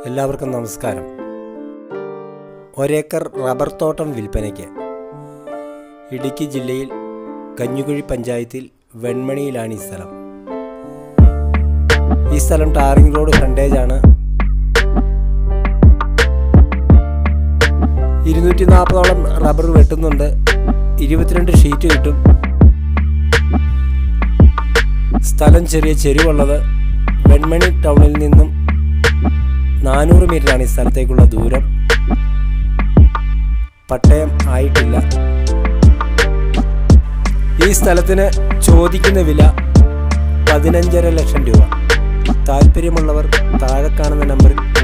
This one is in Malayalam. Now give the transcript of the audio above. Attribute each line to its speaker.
Speaker 1: എല്ലാവർക്കും നമസ്കാരം ഒരേക്കർ റബ്ബർ തോട്ടം വിൽപ്പനയ്ക്ക് ഇടുക്കി ജില്ലയിൽ കഞ്ഞിക്കുഴി പഞ്ചായത്തിൽ വെൺമണിയിലാണ് ഈ സ്ഥലം ഈ സ്ഥലം ടാറിംഗ് റോഡ് ഫ്രണ്ടേജാണ് ഇരുന്നൂറ്റി നാൽപ്പതോളം റബ്ബർ വെട്ടുന്നുണ്ട് ഇരുപത്തിരണ്ട് ഷീറ്റ് കിട്ടും സ്ഥലം ചെറിയ ചെരുവുള്ളത് വെൺമണി ടൗണിൽ നിന്നും നാനൂറ് മീറ്ററാണ് ഈ സ്ഥലത്തേക്കുള്ള ദൂരം പട്ടയം ആയിട്ടില്ല ഈ സ്ഥലത്തിന് ചോദിക്കുന്ന വില പതിനഞ്ചര ലക്ഷം രൂപ താല്പര്യമുള്ളവർ താഴെ കാണുന്ന നമ്പറിൽ